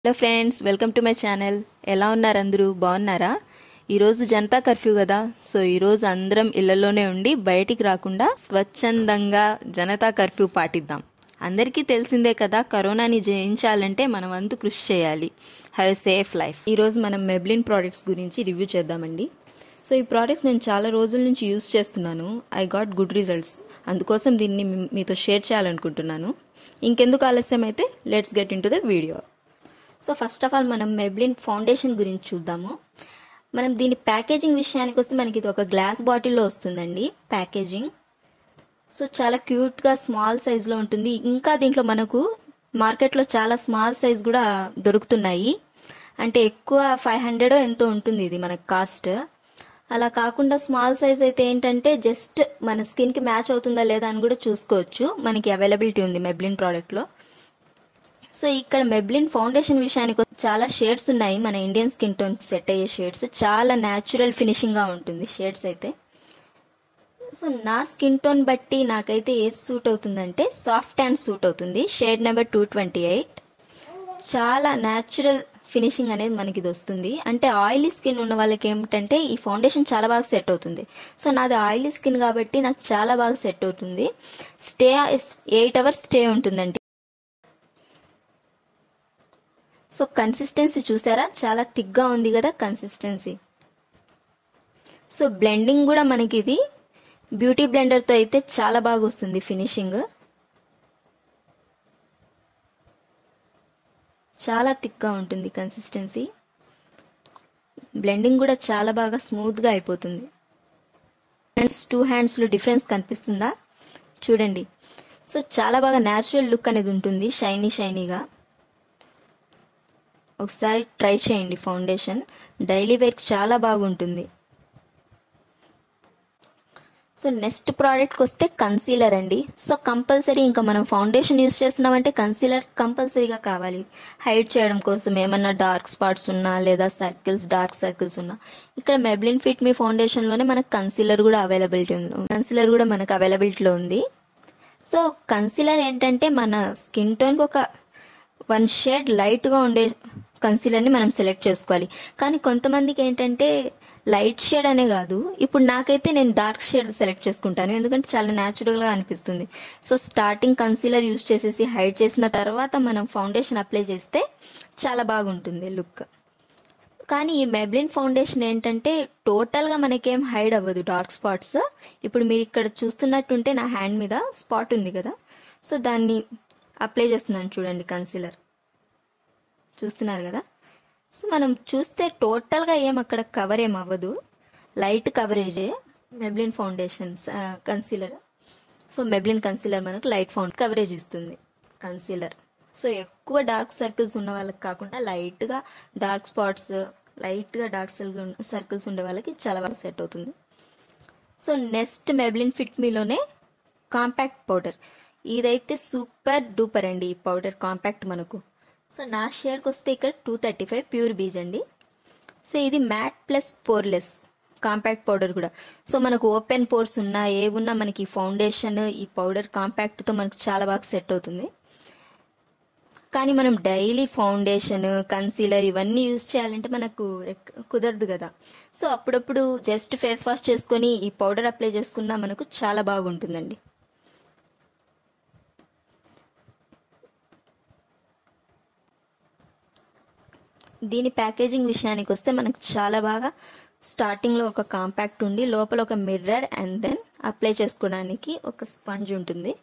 hello friends welcome to my channel ఎలా ఉన్నారు అందరూ బాగున్నారా ఈరోజు జనతా కర్ఫ్యూ కదా సో ఈరోజు అందరం ఇళ్లలోనే ఉండి బయటికి రాకుండా స్వచ్ఛందంగా జనతా కర్ఫ్యూ పాటిద్దాం అందరికీ తెలిసిందే కదా కరోనాని జయించాలంటే మనం వంతు కృషి చేయాలి హ్యావ్ ఎ సేఫ్ లైఫ్ ఈరోజు మనం మెబ్లిన్ ప్రోడక్ట్స్ గురించి రివ్యూ చేద్దామండి సో ఈ ప్రోడక్ట్స్ నేను చాలా రోజుల నుంచి యూస్ చేస్తున్నాను ఐ గాట్ గుడ్ రిజల్ట్స్ అందుకోసం దీన్ని మీ- మీతో షేర్ చేయాలనుకుంటున్నాను ఇంకెందుకు ఆలస్యం అయితే let's get into the video so first of all మనం మెబ్లిన్ ఫౌండేషన్ గురించి చూద్దాము మనం దీని ప్యాకేజింగ్ విషయానికి వస్తే మనకి ఇది ఒక గ్లాస్ బాటిల్లో వస్తుందండి ప్యాకేజింగ్ సో చాలా క్యూట్గా స్మాల్ సైజ్లో ఉంటుంది ఇంకా దీంట్లో మనకు మార్కెట్లో చాలా స్మాల్ సైజ్ కూడా దొరుకుతున్నాయి అంటే ఎక్కువ ఫైవ్ హండ్రెడ్ ఎంతో ఉంటుంది ఇది మనకు కాస్ట్ అలా కాకుండా స్మాల్ సైజ్ అయితే ఏంటంటే జస్ట్ మన స్కిన్కి మ్యాచ్ అవుతుందా లేదా అని కూడా చూసుకోవచ్చు మనకి అవైలబిలిటీ ఉంది మెబ్లిన్ ప్రోడక్ట్లో సో ఇక్కడ మెబ్లిన్ ఫౌండేషన్ విషయానికి వస్తే చాలా షేడ్స్ ఉన్నాయి మన ఇండియన్ స్కిన్ టోన్ సెట్ అయ్యే షేడ్స్ చాలా న్యాచురల్ ఫినిషింగ్ గా ఉంటుంది షేడ్స్ అయితే సో నా స్కిన్ టోన్ బట్టి నాకైతే ఏది సూట్ అవుతుందంటే సాఫ్ట్ అండ్ సూట్ అవుతుంది shade number two twenty eight చాలా న్యాచురల్ ఫినిషింగ్ అనేది మనకి ఇది వస్తుంది అంటే ఆయిలీ స్కిన్ ఉన్న వాళ్ళకి ఏమిటంటే ఈ ఫౌండేషన్ చాలా బాగా సెట్ అవుతుంది సో నాది ఆయిలీ స్కిన్ కాబట్టి నాకు చాలా బాగా సెట్ అవుతుంది స్టే ఎయిట్ అవర్స్ స్టే ఉంటుందండి సో కన్సిస్టెన్సీ చూసారా చాలా థిక్గా ఉంది కదా కన్సిస్టెన్సీ సో బ్లెండింగ్ కూడా మనకి ఇది బ్యూటీ బ్లెండర్తో అయితే చాలా బాగా వస్తుంది ఫినిషింగ్ చాలా థిక్గా ఉంటుంది కన్సిస్టెన్సీ బ్లెండింగ్ కూడా చాలా బాగా స్మూత్గా అయిపోతుంది హ్యాండ్స్ టూ హ్యాండ్స్లో డిఫరెన్స్ కనిపిస్తుందా చూడండి సో చాలా బాగా న్యాచురల్ లుక్ అనేది ఉంటుంది షైనీ షైనీగా ఒకసారి ట్రై చేయండి ఫౌండేషన్ డైలీ వేర్కి చాలా బాగుంటుంది సో నెక్స్ట్ ప్రోడక్ట్కి వస్తే కన్సీలర్ అండి సో కంపల్సరీ ఇంకా మనం ఫౌండేషన్ యూస్ చేస్తున్నామంటే కన్సీలర్ కంపల్సరీగా కావాలి హైడ్ చేయడం కోసం ఏమన్నా డార్క్ స్పాట్స్ ఉన్నా లేదా సర్కిల్స్ డార్క్ సర్కిల్స్ ఉన్నా ఇక్కడ మెబ్లిన్ ఫిట్ మీ ఫౌండేషన్లోనే మనకు కన్సీలర్ కూడా అవైలబిలిటీ ఉంది కన్సీలర్ కూడా మనకు అవైలబిలిటీలో ఉంది సో కన్సీలర్ ఏంటంటే మన స్కిన్ టోన్కి ఒక వన్ షేడ్ లైట్గా ఉండే కన్సీలర్ని మనం సెలెక్ట్ చేసుకోవాలి కానీ కొంతమందికి ఏంటంటే లైట్ షేడ్ అనే కాదు ఇప్పుడు నాకైతే నేను డార్క్ షేడ్ సెలెక్ట్ చేసుకుంటాను ఎందుకంటే చాలా న్యాచురల్గా అనిపిస్తుంది సో స్టార్టింగ్ కన్సీలర్ యూస్ చేసేసి హైడ్ చేసిన తర్వాత మనం ఫౌండేషన్ అప్లై చేస్తే చాలా బాగుంటుంది లుక్ కానీ ఈ మెబ్లిన్ ఫౌండేషన్ ఏంటంటే టోటల్గా మనకేం హైడ్ అవ్వదు డార్క్ స్పాట్స్ ఇప్పుడు మీరు ఇక్కడ చూస్తున్నట్టుంటే నా హ్యాండ్ మీద స్పాట్ ఉంది కదా సో దాన్ని అప్లై చేస్తున్నాను చూడండి కన్సీలర్ చూస్తున్నారు కదా సో మనం చూస్తే టోటల్గా ఏం అక్కడ కవర్ ఏం అవ్వదు లైట్ కవరేజే Maybelline foundations concealer so Maybelline concealer మనకు లైట్ ఫౌండ్ కవరేజ్ ఇస్తుంది కన్సీలర్ సో ఎక్కువ డార్క్ సర్కిల్స్ ఉన్న వాళ్ళకి కాకుండా లైట్గా డార్క్ స్పాట్స్ లైట్గా డార్క్ సర్కిల్స్ ఉండే వాళ్ళకి చాలా బాగా సెట్ అవుతుంది సో నెక్స్ట్ మెబ్లిన్ ఫిట్ మీలోనే కాంపాక్ట్ పౌడర్ ఇదైతే సూపర్ డూపర్ అండి ఈ పౌడర్ కాంపాక్ట్ మనకు సో నా షేడ్కి వస్తే ఇక్కడ two thirty five pure beige అండి సో ఇది matte plus poreless compact powder కూడా సో మనకు ఓపెన్ పోర్స్ ఉన్నా ఏ ఉన్నా మనకి ఫౌండేషన్ ఈ పౌడర్ కాంపాక్ట్తో మనకు చాలా బాగా సెట్ అవుతుంది కానీ మనం డైలీ ఫౌండేషన్ కన్సీలర్ ఇవన్నీ యూజ్ చేయాలంటే మనకు ఎక్- కుదరదు కదా సో అప్పుడప్పుడు జస్ట్ ఫేస్ వాష్ చేసుకొని ఈ పౌడర్ అప్లై చేసుకున్నా మనకు చాలా బాగుంటుందండి దీని ప్యాకేజింగ్ విషయానికి వస్తే మనకు చాలా బాగా స్టార్టింగ్లో ఒక కాంపాక్ట్ ఉండి లోపల ఒక మిర్రర్ అండ్ దెన్ అప్లై చేసుకోవడానికి ఒక స్పంజ్ ఉంటుంది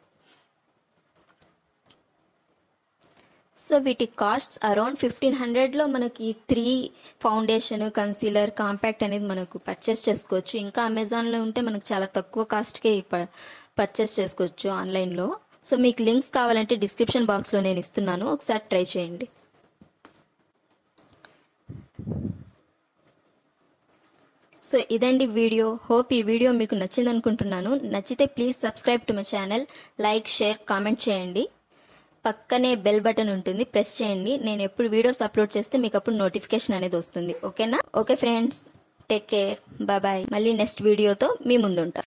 సో వీటి కాస్ట్స్ అరౌండ్ ఫిఫ్టీన్ హండ్రెడ్లో మనకి త్రీ ఫౌండేషన్ కన్సీలర్ కాంపాక్ట్ అనేది మనకు పర్చేస్ చేసుకోవచ్చు ఇంకా అమెజాన్లో ఉంటే మనకు చాలా తక్కువ కాస్ట్కే పర్చేస్ చేసుకోవచ్చు ఆన్లైన్లో సో మీకు లింక్స్ కావాలంటే డిస్క్రిప్షన్ బాక్స్లో నేను ఇస్తున్నాను ఒకసారి ట్రై చేయండి సో ఇదండి వీడియో హోప్ ఈ వీడియో మీకు నచ్చింది అనుకుంటున్నాను నచ్చితే please subscribe to my channel like share comment చేయండి పక్కనే బెల్ బటన్ ఉంటుంది ప్రెస్ చేయండి నేను ఎప్పుడు వీడియోస్ అప్లోడ్ చేస్తే మీకు అప్పుడు నోటిఫికేషన్ అనేది వస్తుంది ఓకేనా okay friends take care bye మళ్ళీ నెక్స్ట్ వీడియోతో మీ ముందుంటా